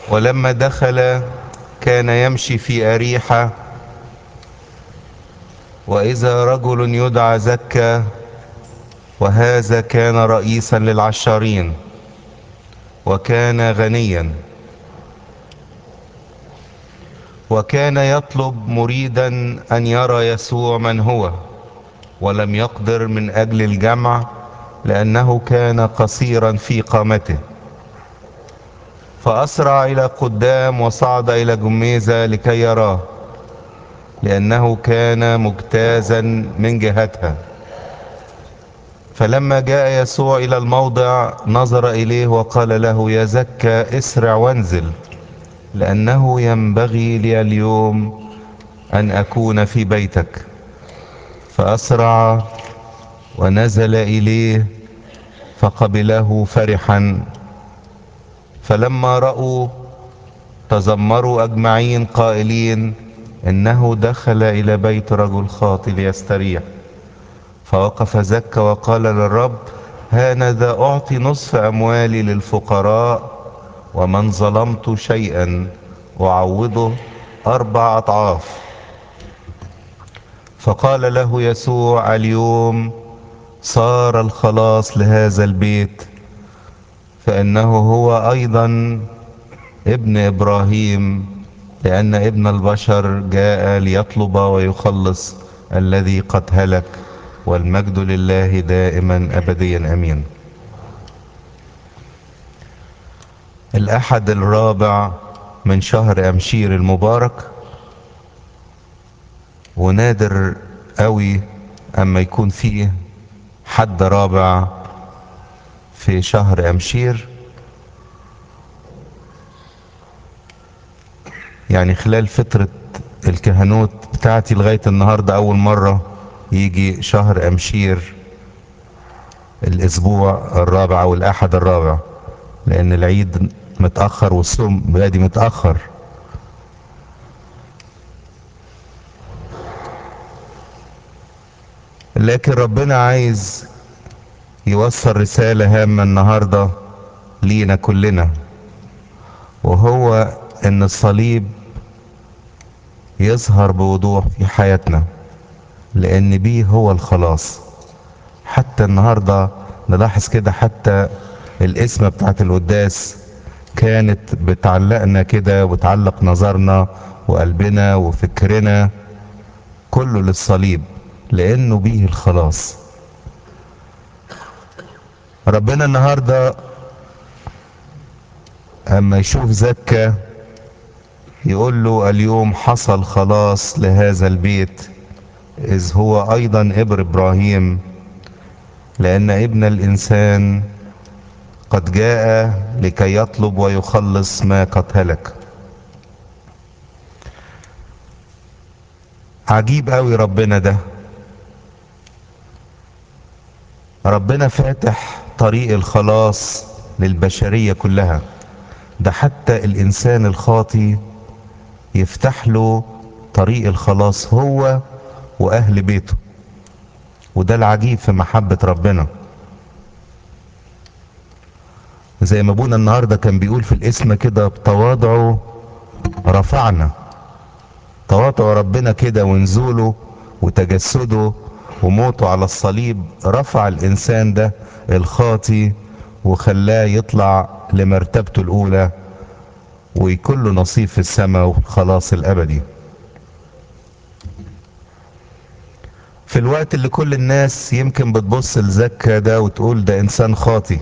ولما دخل كان يمشي في أريحة وإذا رجل يدعى زكا وهذا كان رئيسا للعشارين وكان غنيا وكان يطلب مريدا أن يرى يسوع من هو ولم يقدر من أجل الجمع لأنه كان قصيرا في قامته فأسرع إلى قدام وصعد إلى جميزة لكي يراه لأنه كان مجتازا من جهتها فلما جاء يسوع إلى الموضع نظر إليه وقال له يا زكا اسرع وانزل لأنه ينبغي لي اليوم أن أكون في بيتك فأسرع ونزل إليه فقبله فرحا فلما رأوا تذمروا أجمعين قائلين إنه دخل إلى بيت رجل خاطي ليستريح فوقف زكا وقال للرب هانذا أعطي نصف أموالي للفقراء ومن ظلمت شيئا أعوضه أربع أضعاف فقال له يسوع اليوم صار الخلاص لهذا البيت فإنه هو أيضا ابن إبراهيم لأن ابن البشر جاء ليطلب ويخلص الذي قد هلك والمجد لله دائما أبديا أمين الأحد الرابع من شهر أمشير المبارك ونادر قوي أما يكون فيه حد رابع في شهر أمشير يعني خلال فترة الكهنوت بتاعتي لغاية النهاردة أول مرة يجي شهر أمشير الأسبوع الرابع أو الأحد الرابع لأن العيد متأخر والصوم بادي متأخر لكن ربنا عايز يوصل رسالة هامة النهاردة لينا كلنا وهو ان الصليب يظهر بوضوح في حياتنا لان بيه هو الخلاص حتى النهاردة نلاحظ كده حتى الاسم بتاعت القداس كانت بتعلقنا كده وتعلق نظرنا وقلبنا وفكرنا كله للصليب لانه بيه الخلاص ربنا النهاردة اما يشوف زكا يقول له اليوم حصل خلاص لهذا البيت اذ هو ايضا ابن ابراهيم لان ابن الانسان قد جاء لكي يطلب ويخلص ما قد هلك عجيب قوي ربنا ده ربنا فاتح طريق الخلاص للبشرية كلها ده حتى الإنسان الخاطي يفتح له طريق الخلاص هو وأهل بيته وده العجيب في محبة ربنا زي ما ابونا النهاردة كان بيقول في الاسم كده بتواضعه رفعنا تواضع ربنا كده ونزوله وتجسده وموته على الصليب رفع الانسان ده الخاطي وخلاه يطلع لمرتبته الاولى ويكون له نصيب في السماء والخلاص الابدي في الوقت اللي كل الناس يمكن بتبص لزكا ده وتقول ده انسان خاطي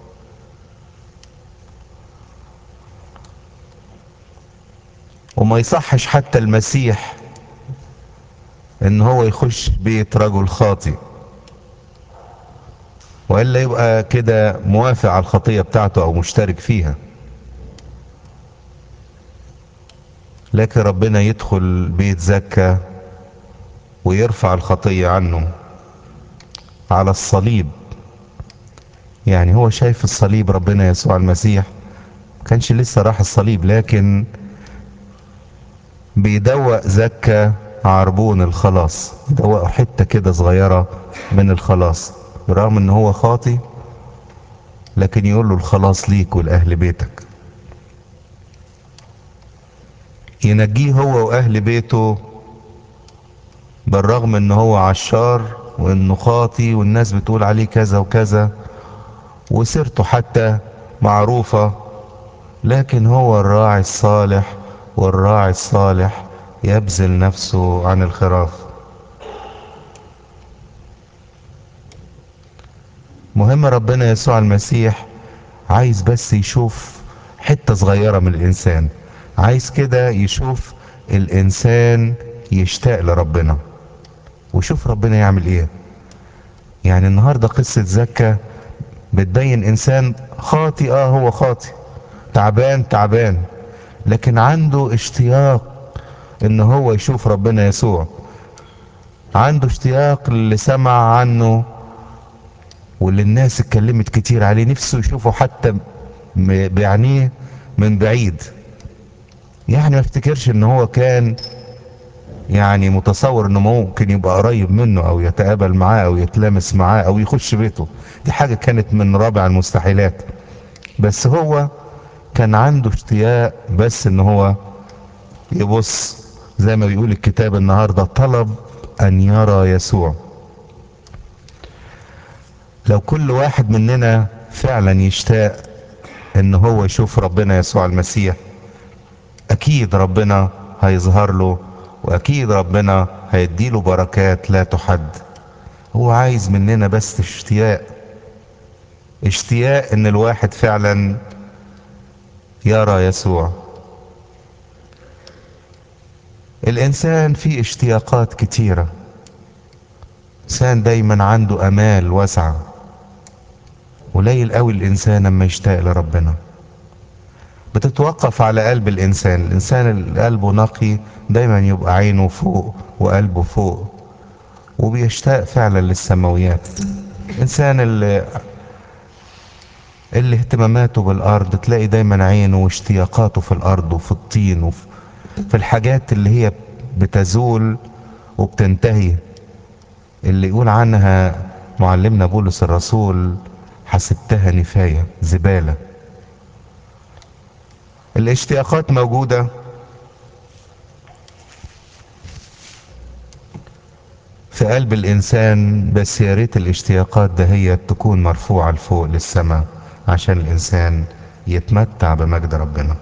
وما يصحش حتى المسيح ان هو يخش بيت رجل خاطي والا يبقى كده موافق على الخطيه بتاعته او مشترك فيها لكن ربنا يدخل بيت زكا ويرفع الخطيه عنه على الصليب يعني هو شايف الصليب ربنا يسوع المسيح كانش لسه راح الصليب لكن بيدوق زكا عربون الخلاص يدوقوا حتة كده صغيرة من الخلاص برغم ان هو خاطي لكن يقول له الخلاص ليك ولأهل بيتك ينجيه هو واهل بيته بالرغم ان هو عشار وانه خاطي والناس بتقول عليه كذا وكذا وسيرته حتى معروفة لكن هو الراعي الصالح والراعي الصالح يبذل نفسه عن الخراف مهم ربنا يسوع المسيح عايز بس يشوف حتة صغيرة من الإنسان عايز كده يشوف الإنسان يشتاق لربنا وشوف ربنا يعمل إيه يعني النهاردة قصة زكا بتبين إنسان خاطئ آه هو خاطئ تعبان تعبان لكن عنده اشتياق إن هو يشوف ربنا يسوع عنده اشتياق اللي سمع عنه واللي الناس اتكلمت كتير عليه نفسه يشوفه حتى بعينيه من بعيد يعني ما افتكرش ان هو كان يعني متصور انه ممكن يبقى قريب منه او يتقابل معاه او يتلامس معاه او يخش بيته دي حاجة كانت من رابع المستحيلات بس هو كان عنده اشتياق بس ان هو يبص زي ما بيقول الكتاب النهاردة طلب ان يرى يسوع لو كل واحد مننا فعلا يشتاق ان هو يشوف ربنا يسوع المسيح اكيد ربنا هيظهر له واكيد ربنا هيديله بركات لا تحد هو عايز مننا بس اشتياق اشتياق ان الواحد فعلا يرى يسوع الانسان فيه اشتياقات كتيرة انسان دايما عنده امال واسعة قليل قوي الانسان لما يشتاق لربنا بتتوقف على قلب الانسان الانسان اللي قلبه نقي دايما يبقى عينه فوق وقلبه فوق وبيشتاق فعلا للسماويات الانسان اللي اللي اهتماماته بالارض تلاقي دايما عينه واشتياقاته في الارض وفي الطين وفي في الحاجات اللي هي بتزول وبتنتهي اللي يقول عنها معلمنا بولس الرسول حسبتها نفاية زبالة الاشتياقات موجودة في قلب الإنسان بس يا ريت الاشتياقات ده هي تكون مرفوعة لفوق للسماء عشان الإنسان يتمتع بمجد ربنا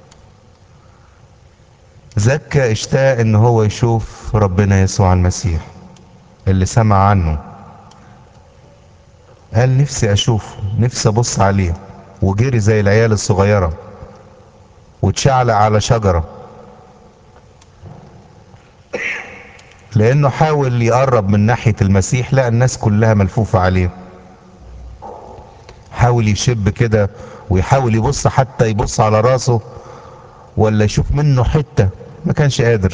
زكى اشتاق ان هو يشوف ربنا يسوع المسيح اللي سمع عنه قال نفسي اشوفه نفسي ابص عليه وجري زي العيال الصغيرة واتشعلق على شجرة لانه حاول يقرب من ناحية المسيح لقى الناس كلها ملفوفة عليه حاول يشب كده ويحاول يبص حتى يبص على راسه ولا يشوف منه حتة ما كانش قادر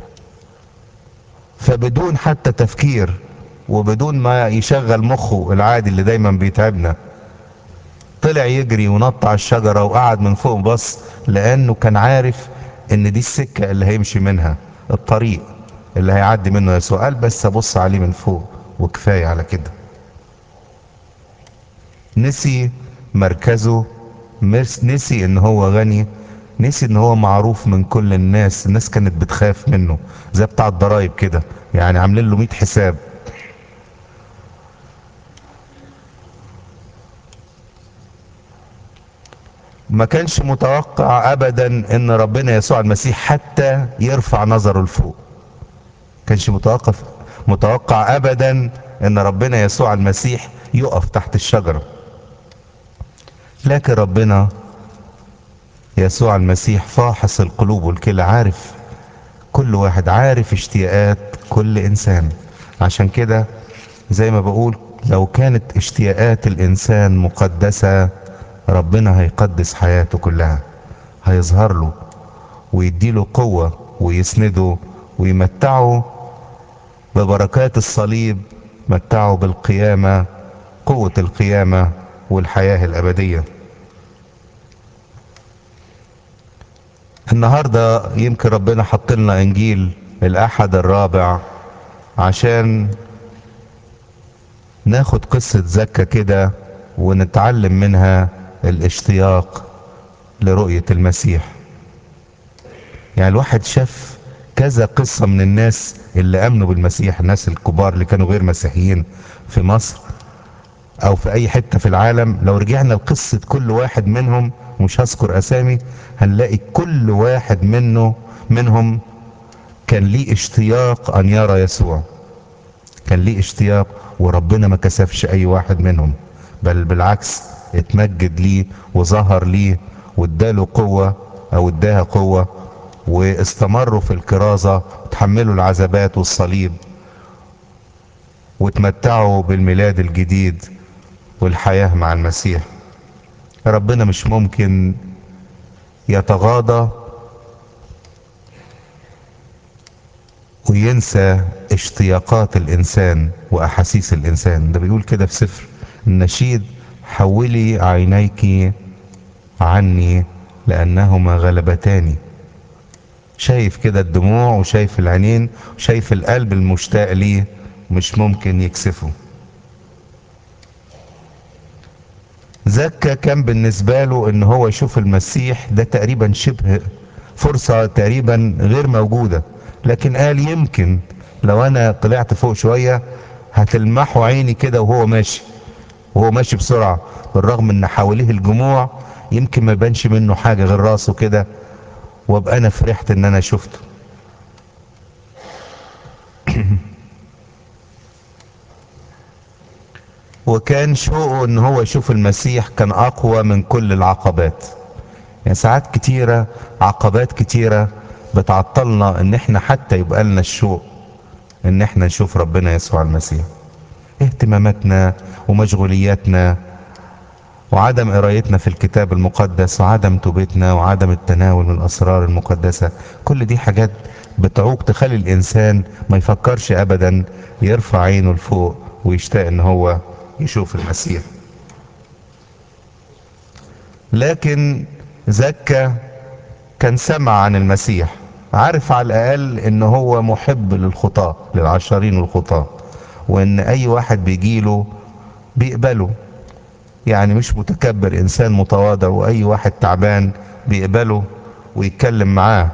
فبدون حتى تفكير وبدون ما يشغل مخه العادي اللي دايما بيتعبنا طلع يجري ونط على الشجرة وقعد من فوق بص لأنه كان عارف إن دي السكة اللي هيمشي منها الطريق اللي هيعدي منه يسوع قال بس أبص عليه من فوق وكفاية على كده نسي مركزه نسي إن هو غني نسي ان هو معروف من كل الناس الناس كانت بتخاف منه زي بتاع الضرايب كده يعني عاملين له 100 حساب ما كانش متوقع ابدا ان ربنا يسوع المسيح حتى يرفع نظره لفوق كانش متوقف متوقع ابدا ان ربنا يسوع المسيح يقف تحت الشجره لكن ربنا يسوع المسيح فاحص القلوب والكل عارف كل واحد عارف اشتياقات كل انسان عشان كده زي ما بقول لو كانت اشتياقات الانسان مقدسة ربنا هيقدس حياته كلها هيظهر له ويديله قوة ويسنده ويمتعه ببركات الصليب متعه بالقيامة قوة القيامة والحياة الأبدية النهاردة يمكن ربنا حط لنا انجيل الاحد الرابع عشان ناخد قصة زكا كده ونتعلم منها الاشتياق لرؤية المسيح يعني الواحد شاف كذا قصة من الناس اللي امنوا بالمسيح الناس الكبار اللي كانوا غير مسيحيين في مصر او في اي حتة في العالم لو رجعنا لقصة كل واحد منهم مش هذكر اسامي هنلاقي كل واحد منه منهم كان ليه اشتياق ان يرى يسوع كان ليه اشتياق وربنا ما كسفش اي واحد منهم بل بالعكس اتمجد ليه وظهر ليه واداله قوة او اداها قوة واستمروا في الكرازة وتحملوا العذابات والصليب وتمتعوا بالميلاد الجديد والحياة مع المسيح ربنا مش ممكن يتغاضى وينسى اشتياقات الانسان واحاسيس الانسان ده بيقول كده في سفر النشيد حولي عينيك عني لانهما غلبتاني شايف كده الدموع وشايف العينين وشايف القلب المشتاق ليه مش ممكن يكسفه زكا كان بالنسبة له ان هو يشوف المسيح ده تقريبا شبه فرصة تقريبا غير موجودة لكن قال يمكن لو انا طلعت فوق شوية هتلمحوا عيني كده وهو ماشي وهو ماشي بسرعة بالرغم ان حواليه الجموع يمكن ما يبانش منه حاجة غير راسه كده وابقى انا فرحت ان انا شفته وكان شوقه ان هو يشوف المسيح كان اقوى من كل العقبات يعني ساعات كتيرة عقبات كتيرة بتعطلنا ان احنا حتى يبقى لنا الشوق ان احنا نشوف ربنا يسوع المسيح اهتماماتنا ومشغولياتنا وعدم قرايتنا في الكتاب المقدس وعدم توبتنا وعدم التناول من الاسرار المقدسة كل دي حاجات بتعوق تخلي الانسان ما يفكرش ابدا يرفع عينه لفوق ويشتاق ان هو يشوف المسيح لكن زكا كان سمع عن المسيح عارف على الاقل ان هو محب للخطاة للعشرين والخطاة وان اي واحد بيجيله بيقبله يعني مش متكبر انسان متواضع واي واحد تعبان بيقبله ويتكلم معاه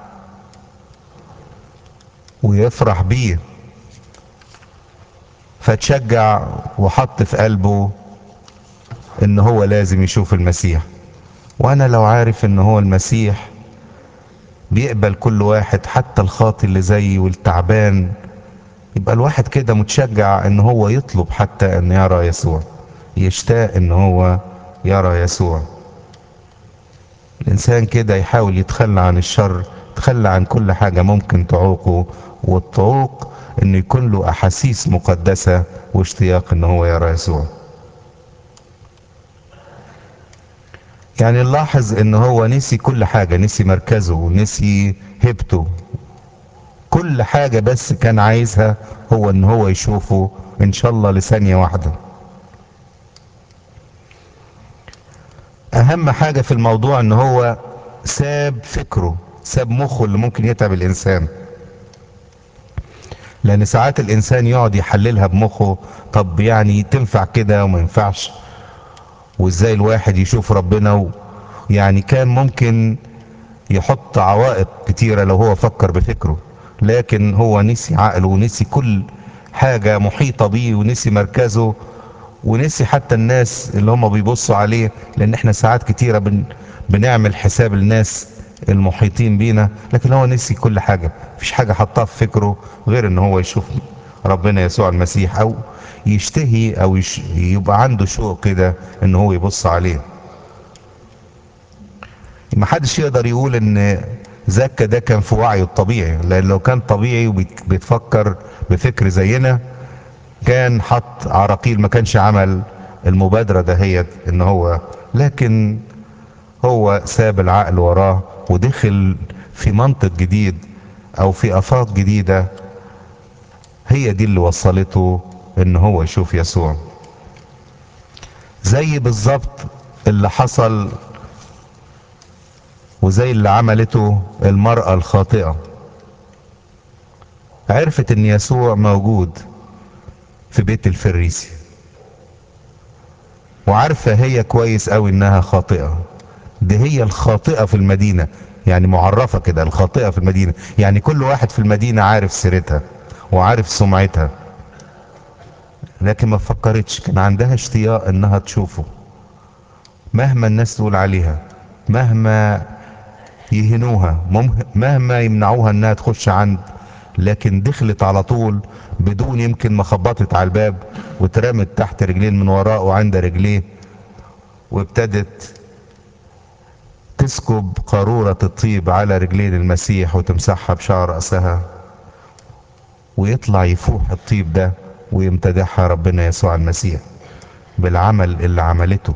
ويفرح بيه فتشجع وحط في قلبه ان هو لازم يشوف المسيح وانا لو عارف ان هو المسيح بيقبل كل واحد حتى الخاطي اللي زيي والتعبان يبقى الواحد كده متشجع ان هو يطلب حتى ان يرى يسوع يشتاق ان هو يرى يسوع الانسان كده يحاول يتخلى عن الشر يتخلى عن كل حاجة ممكن تعوقه والتعوق انه يكون له احاسيس مقدسة واشتياق ان هو يرى يسوع يعني نلاحظ ان هو نسي كل حاجة نسي مركزه ونسي هيبته كل حاجة بس كان عايزها هو ان هو يشوفه ان شاء الله لثانية واحدة اهم حاجة في الموضوع ان هو ساب فكره ساب مخه اللي ممكن يتعب الانسان لان ساعات الانسان يقعد يحللها بمخه طب يعني تنفع كده وما ينفعش وازاي الواحد يشوف ربنا و... يعني كان ممكن يحط عوائق كتيرة لو هو فكر بفكره لكن هو نسي عقله ونسي كل حاجة محيطة بيه ونسي مركزه ونسي حتى الناس اللي هم بيبصوا عليه لان احنا ساعات كتيرة بن... بنعمل حساب الناس المحيطين بينا لكن هو نسي كل حاجة مفيش حاجة حطها في فكره غير ان هو يشوف ربنا يسوع المسيح او يشتهي او يش... يبقى عنده شوق كده ان هو يبص عليه ما حدش يقدر يقول ان زكا ده كان في وعيه الطبيعي لان لو كان طبيعي وبيتفكر بفكر زينا كان حط عراقيل ما كانش عمل المبادرة دهيت ان هو لكن هو ساب العقل وراه ودخل في منطق جديد او في افاق جديدة هي دي اللي وصلته ان هو يشوف يسوع زي بالظبط اللي حصل وزي اللي عملته المرأة الخاطئة عرفت ان يسوع موجود في بيت الفريسي وعارفة هي كويس قوي انها خاطئة دي هي الخاطئة في المدينة يعني معرفة كده الخاطئة في المدينة يعني كل واحد في المدينة عارف سيرتها وعارف سمعتها لكن ما فكرتش كان عندها اشتياق انها تشوفه مهما الناس تقول عليها مهما يهنوها مهما يمنعوها انها تخش عند لكن دخلت على طول بدون يمكن ما خبطت على الباب واترمت تحت رجلين من وراء وعند رجليه وابتدت تسكب قارورة الطيب على رجلين المسيح وتمسحها بشعر رأسها ويطلع يفوح الطيب ده ويمتدحها ربنا يسوع المسيح بالعمل اللي عملته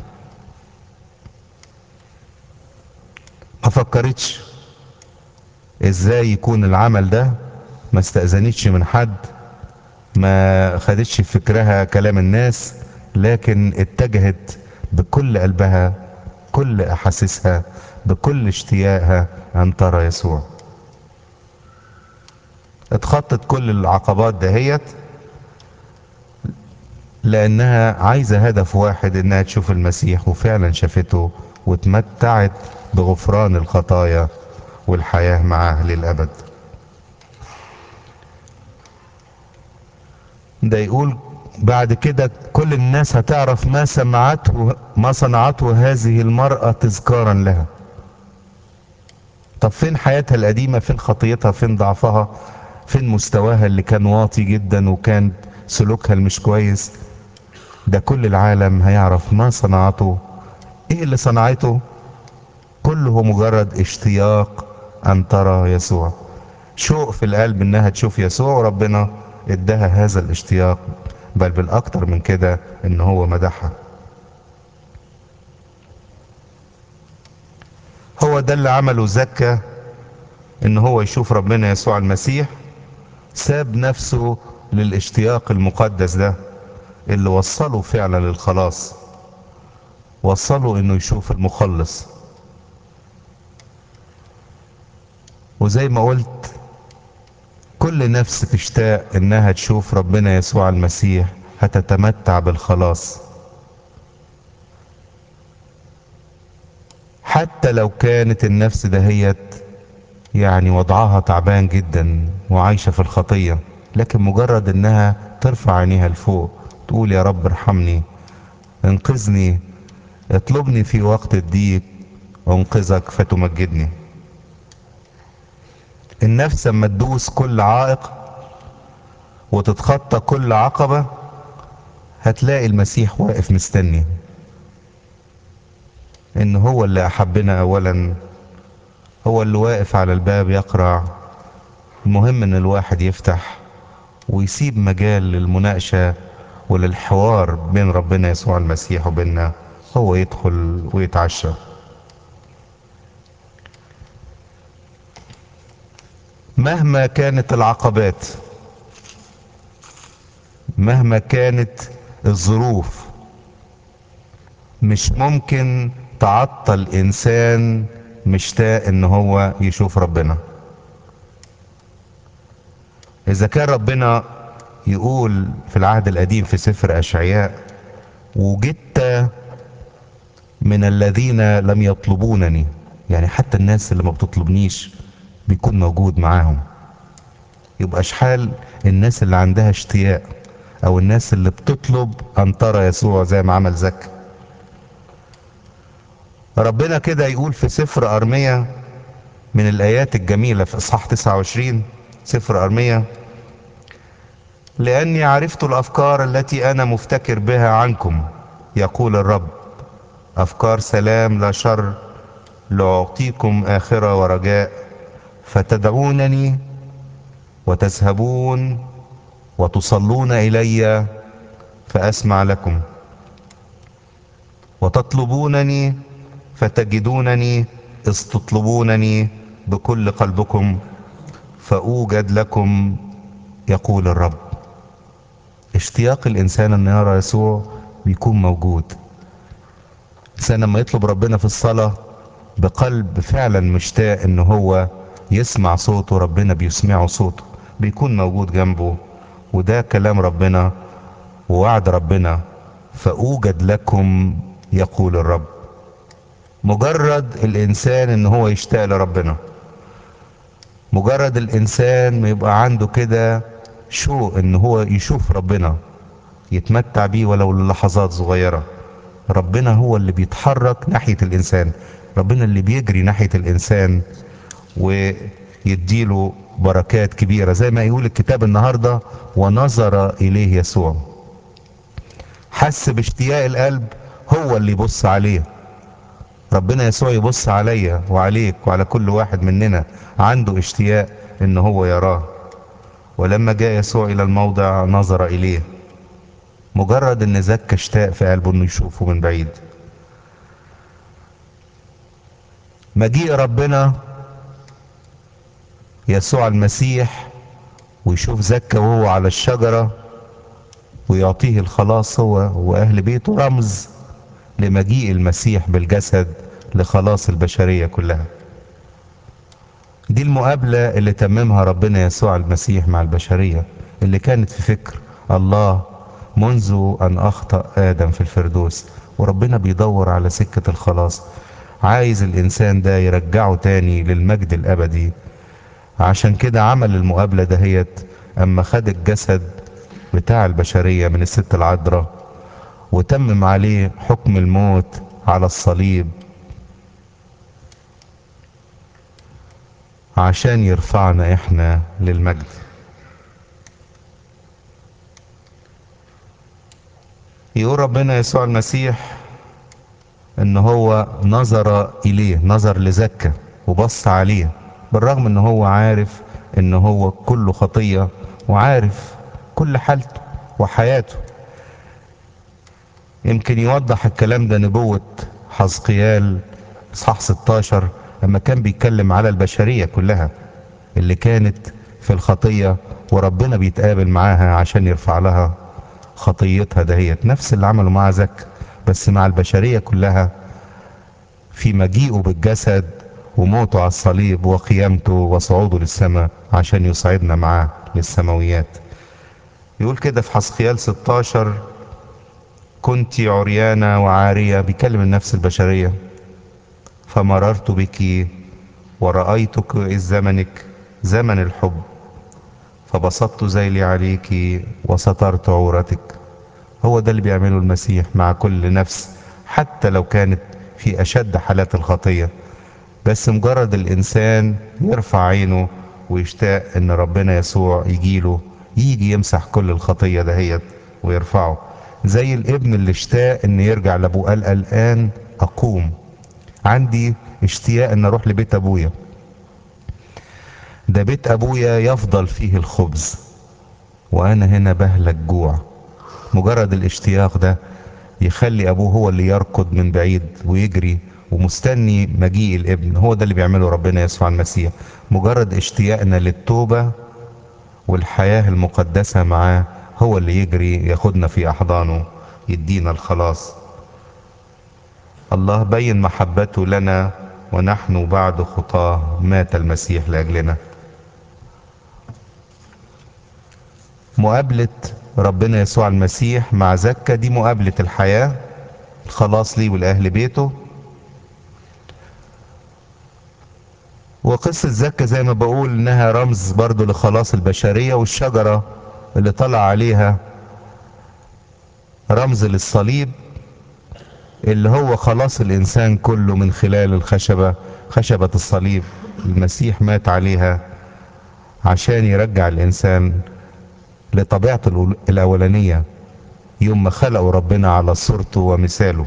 ما فكرتش ازاي يكون العمل ده ما استأذنتش من حد ما خدتش في فكرها كلام الناس لكن اتجهت بكل قلبها كل احاسيسها بكل اشتياقها ان ترى يسوع اتخطت كل العقبات دهيت لانها عايزه هدف واحد انها تشوف المسيح وفعلا شافته وتمتعت بغفران الخطايا والحياه معاه للابد ده يقول بعد كده كل الناس هتعرف ما سمعته ما صنعته هذه المرأة تذكارا لها طب فين حياتها القديمة فين خطيتها فين ضعفها فين مستواها اللي كان واطي جدا وكان سلوكها المش كويس ده كل العالم هيعرف ما صنعته ايه اللي صنعته كله مجرد اشتياق ان ترى يسوع شوق في القلب انها تشوف يسوع وربنا اداها هذا الاشتياق بل بالاكتر من كده ان هو مدحها هو ده اللي عمله زكا ان هو يشوف ربنا يسوع المسيح ساب نفسه للاشتياق المقدس ده اللي وصله فعلا للخلاص وصله انه يشوف المخلص وزي ما قلت كل نفس تشتاق انها تشوف ربنا يسوع المسيح هتتمتع بالخلاص حتى لو كانت النفس دهيت يعني وضعها تعبان جدا وعايشة في الخطية لكن مجرد انها ترفع عينيها لفوق تقول يا رب ارحمني انقذني اطلبني في وقت الضيق انقذك فتمجدني النفس لما تدوس كل عائق وتتخطى كل عقبة هتلاقي المسيح واقف مستني ان هو اللي احبنا اولا هو اللي واقف على الباب يقرع المهم ان الواحد يفتح ويسيب مجال للمناقشة وللحوار بين ربنا يسوع المسيح وبيننا هو يدخل ويتعشى مهما كانت العقبات مهما كانت الظروف مش ممكن تعطل انسان مشتاق ان هو يشوف ربنا اذا كان ربنا يقول في العهد القديم في سفر اشعياء وجدت من الذين لم يطلبونني يعني حتى الناس اللي ما بتطلبنيش بيكون موجود معاهم يبقى شحال الناس اللي عندها اشتياق او الناس اللي بتطلب ان ترى يسوع زي ما عمل زكا ربنا كده يقول في سفر ارميا من الايات الجميله في اصحاح 29 سفر ارميا لاني عرفت الافكار التي انا مفتكر بها عنكم يقول الرب افكار سلام لا شر لاعطيكم اخره ورجاء فتدعونني وتذهبون وتصلون الي فاسمع لكم وتطلبونني فتجدونني اذ تطلبونني بكل قلبكم فاوجد لكم يقول الرب اشتياق الانسان ان يرى يسوع بيكون موجود الانسان لما يطلب ربنا في الصلاه بقلب فعلا مشتاق ان هو يسمع صوته ربنا بيسمعه صوته بيكون موجود جنبه وده كلام ربنا ووعد ربنا فأوجد لكم يقول الرب مجرد الانسان ان هو يشتاق لربنا مجرد الانسان ما يبقى عنده كده شوق ان هو يشوف ربنا يتمتع بيه ولو للحظات صغيرة ربنا هو اللي بيتحرك ناحية الانسان ربنا اللي بيجري ناحية الانسان ويديله بركات كبيرة زي ما يقول الكتاب النهاردة ونظر اليه يسوع حس باشتياق القلب هو اللي يبص عليه ربنا يسوع يبص عليا وعليك وعلى كل واحد مننا عنده اشتياق ان هو يراه ولما جاء يسوع الى الموضع نظر اليه مجرد ان زكى اشتاق في قلبه انه يشوفه من بعيد مجيء ربنا يسوع المسيح ويشوف زكى وهو على الشجرة ويعطيه الخلاص هو واهل بيته رمز لمجيء المسيح بالجسد لخلاص البشرية كلها دي المقابلة اللي تممها ربنا يسوع المسيح مع البشرية اللي كانت في فكر الله منذ أن أخطأ آدم في الفردوس وربنا بيدور على سكة الخلاص عايز الإنسان ده يرجعه تاني للمجد الأبدي عشان كده عمل المقابلة دهيت أما خد الجسد بتاع البشرية من الست العذراء وتمم عليه حكم الموت على الصليب عشان يرفعنا احنا للمجد يقول ربنا يسوع المسيح ان هو نظر اليه نظر لزكا وبص عليه بالرغم ان هو عارف ان هو كله خطية وعارف كل حالته وحياته يمكن يوضح الكلام ده نبوة حزقيال اصحاح 16 لما كان بيتكلم على البشرية كلها اللي كانت في الخطية وربنا بيتقابل معاها عشان يرفع لها خطيتها دهيت نفس اللي عمله مع زك بس مع البشرية كلها في مجيئه بالجسد وموته على الصليب وقيامته وصعوده للسماء عشان يصعدنا معاه للسماويات يقول كده في حسقيال 16 كنت عريانة وعارية بيكلم النفس البشرية فمررت بك ورأيتك إذ زمنك زمن الحب فبسطت ذيلي عليك وسترت عورتك هو ده اللي بيعمله المسيح مع كل نفس حتى لو كانت في أشد حالات الخطية بس مجرد الإنسان يرفع عينه ويشتاق إن ربنا يسوع يجيله يجي يمسح كل الخطية دهيت ويرفعه زي الابن اللي اشتاق إن يرجع لأبوه قال الآن أقوم عندي اشتياق ان اروح لبيت ابويا ده بيت ابويا يفضل فيه الخبز وانا هنا بهلك جوع مجرد الاشتياق ده يخلي ابوه هو اللي يركض من بعيد ويجري ومستني مجيء الابن هو ده اللي بيعمله ربنا يسوع المسيح مجرد اشتياقنا للتوبة والحياة المقدسة معاه هو اللي يجري ياخدنا في احضانه يدينا الخلاص الله بين محبته لنا ونحن بعد خطاه مات المسيح لاجلنا مقابلة ربنا يسوع المسيح مع زكا دي مقابلة الحياة الخلاص ليه ولأهل بيته وقصة زكا زي ما بقول انها رمز برضو لخلاص البشرية والشجرة اللي طلع عليها رمز للصليب اللي هو خلاص الانسان كله من خلال الخشبة خشبة الصليب المسيح مات عليها عشان يرجع الانسان لطبيعته الاولانية يوم ما خلقه ربنا على صورته ومثاله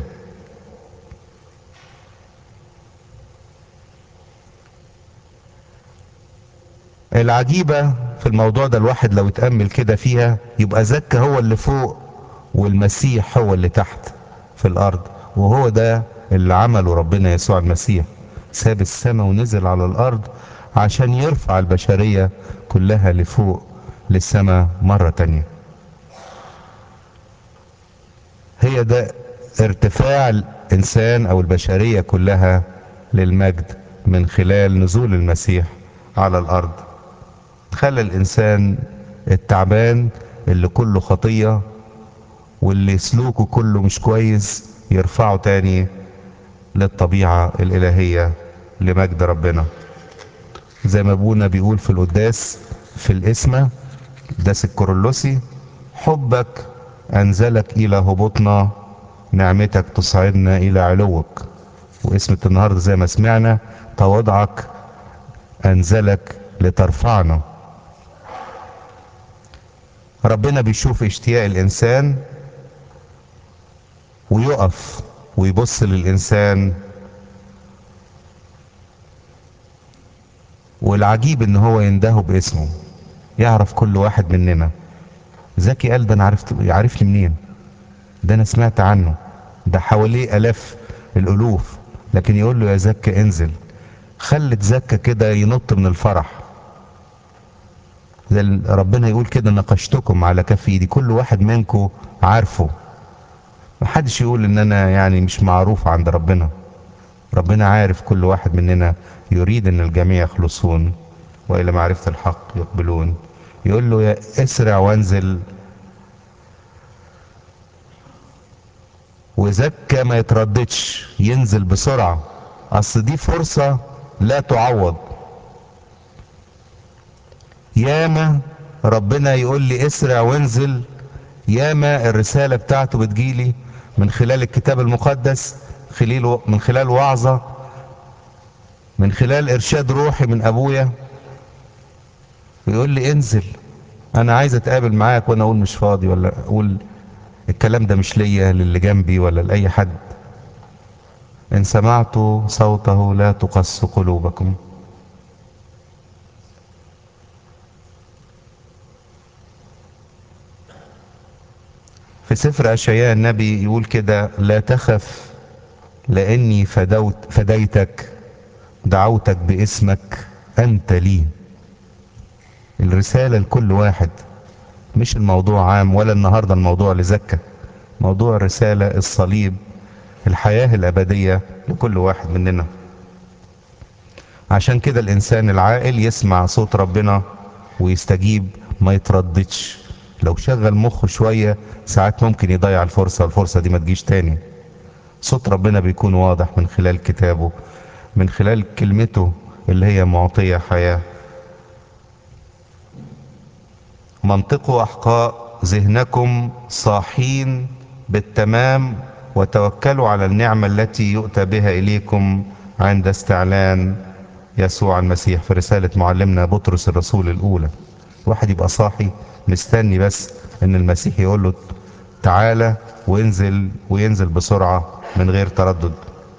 العجيبة في الموضوع ده الواحد لو اتأمل كده فيها يبقى زكا هو اللي فوق والمسيح هو اللي تحت في الارض وهو ده اللي عمله ربنا يسوع المسيح ساب السماء ونزل على الارض عشان يرفع البشرية كلها لفوق للسماء مرة تانية هي ده ارتفاع الانسان او البشرية كلها للمجد من خلال نزول المسيح على الارض خلى الانسان التعبان اللي كله خطيه واللي سلوكه كله مش كويس يرفعه تاني للطبيعة الإلهية لمجد ربنا زي ما ابونا بيقول في القداس في الاسمة قداس الكورولوسي حبك أنزلك إلى هبوطنا نعمتك تصعدنا إلى علوك واسمة النهاردة زي ما سمعنا تواضعك أنزلك لترفعنا ربنا بيشوف اشتياق الإنسان ويقف ويبص للإنسان والعجيب ان هو يندهه باسمه يعرف كل واحد مننا زكي قال ده انا عرفت يعرفني منين ده انا سمعت عنه ده حواليه الاف الالوف لكن يقول له يا زكا انزل خلت زكا كده ينط من الفرح زي ربنا يقول كده نقشتكم على كف ايدي كل واحد منكم عارفه محدش يقول ان انا يعني مش معروف عند ربنا ربنا عارف كل واحد مننا يريد ان الجميع يخلصون والى معرفة الحق يقبلون يقول له يا اسرع وانزل وزكى ما يترددش ينزل بسرعة اصل دي فرصة لا تعوض ياما ربنا يقول لي اسرع وانزل ياما الرسالة بتاعته بتجيلي من خلال الكتاب المقدس خلال من خلال وعظة من خلال ارشاد روحي من ابويا ويقول لي انزل انا عايز اتقابل معاك وانا اقول مش فاضي ولا اقول الكلام ده مش ليا للي جنبي ولا لاي حد ان سمعتوا صوته لا تقص قلوبكم في سفر اشعياء النبي يقول كده لا تخف لاني فدوت فديتك دعوتك باسمك انت لي الرسالة لكل واحد مش الموضوع عام ولا النهاردة الموضوع لزكة موضوع الرسالة الصليب الحياة الأبدية لكل واحد مننا عشان كده الإنسان العاقل يسمع صوت ربنا ويستجيب ما يترددش لو شغل مخه شوية ساعات ممكن يضيع الفرصة الفرصة دي ما تجيش تاني صوت ربنا بيكون واضح من خلال كتابه من خلال كلمته اللي هي معطية حياة منطقوا أحقاء ذهنكم صاحين بالتمام وتوكلوا على النعمة التي يؤتى بها إليكم عند استعلان يسوع المسيح في رسالة معلمنا بطرس الرسول الأولى الواحد يبقى صاحي مستني بس إن المسيح يقول له تعالى وانزل وينزل بسرعة من غير تردد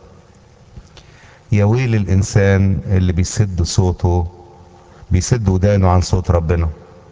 يا ويل الإنسان اللي بيسد صوته بيسد ودانه عن صوت ربنا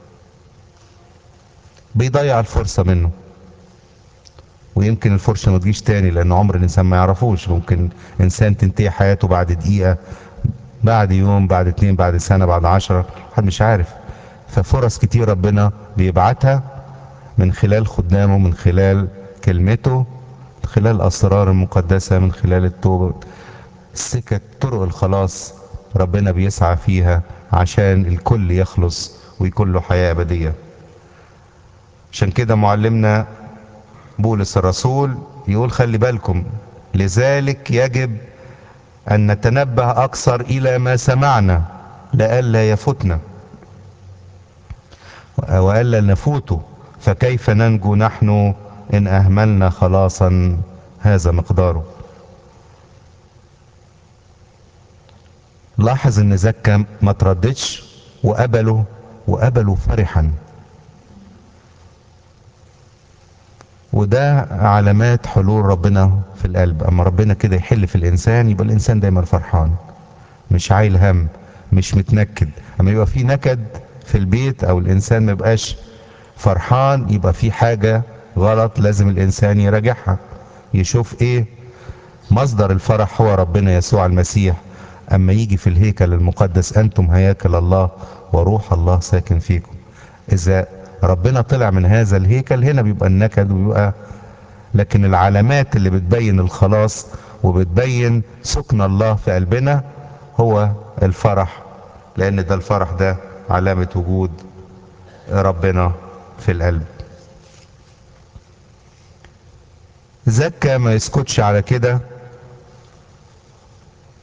بيضيع الفرصة منه ويمكن الفرصة ما تجيش تاني لأن عمر الإنسان ما يعرفوش ممكن إنسان تنتهي حياته بعد دقيقة بعد يوم بعد اتنين بعد سنة بعد عشرة حد مش عارف ففرص كتير ربنا بيبعتها من خلال خدامه من خلال كلمته من خلال الأسرار المقدسة من خلال التوبة السكك طرق الخلاص ربنا بيسعى فيها عشان الكل يخلص ويكون له حياة أبدية عشان كده معلمنا بولس الرسول يقول خلي بالكم لذلك يجب أن نتنبه أكثر إلى ما سمعنا لئلا يفوتنا وألا نفوته فكيف ننجو نحن إن أهملنا خلاصا هذا مقداره لاحظ ان زكا ما ترددش وقبله وقبله فرحا وده علامات حلول ربنا في القلب اما ربنا كده يحل في الانسان يبقى الانسان دايما فرحان مش عايل هم مش متنكد اما يبقى في نكد في البيت او الانسان ما يبقاش فرحان يبقى في حاجة غلط لازم الانسان يراجعها يشوف ايه مصدر الفرح هو ربنا يسوع المسيح اما يجي في الهيكل المقدس انتم هياكل الله وروح الله ساكن فيكم اذا ربنا طلع من هذا الهيكل هنا بيبقى النكد ويبقى لكن العلامات اللي بتبين الخلاص وبتبين سكن الله في قلبنا هو الفرح لان ده الفرح ده علامة وجود ربنا في القلب زكى ما يسكتش على كده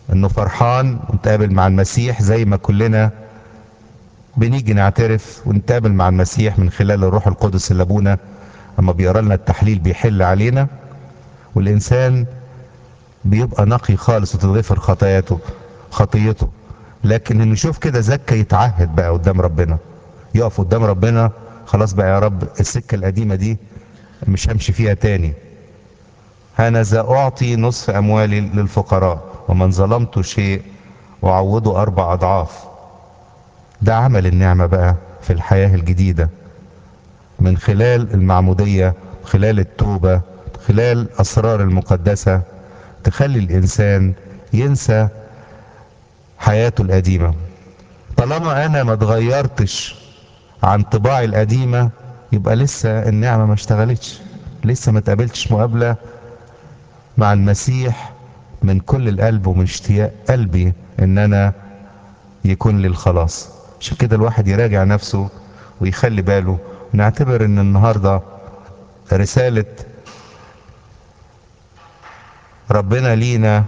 انه فرحان ونتقابل مع المسيح زي ما كلنا بنيجي نعترف ونتقابل مع المسيح من خلال الروح القدس اللي ابونا اما بيقرا لنا التحليل بيحل علينا والانسان بيبقى نقي خالص وتتغفر خطاياته خطيته لكن انه يشوف كده زكى يتعهد بقى قدام ربنا يقف قدام ربنا خلاص بقى يا رب السكه القديمه دي مش همشي فيها تاني هنذا اعطي نصف اموالي للفقراء ومن ظلمت شيء واعوضه اربع اضعاف ده عمل النعمه بقى في الحياه الجديده من خلال المعموديه خلال التوبه خلال اسرار المقدسه تخلي الانسان ينسى حياته القديمه طالما انا ما اتغيرتش عن طباعي القديمه يبقى لسه النعمه ما اشتغلتش لسه ما تقابلتش مقابله مع المسيح من كل القلب ومن اشتياق قلبي ان انا يكون لي الخلاص عشان كده الواحد يراجع نفسه ويخلي باله ونعتبر ان النهارده رساله ربنا لينا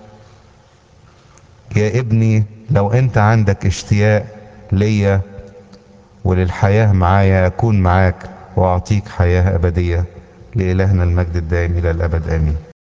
يا ابني لو انت عندك اشتياق ليا وللحياة معايا اكون معاك واعطيك حياة ابدية لالهنا المجد الدائم الى الابد امين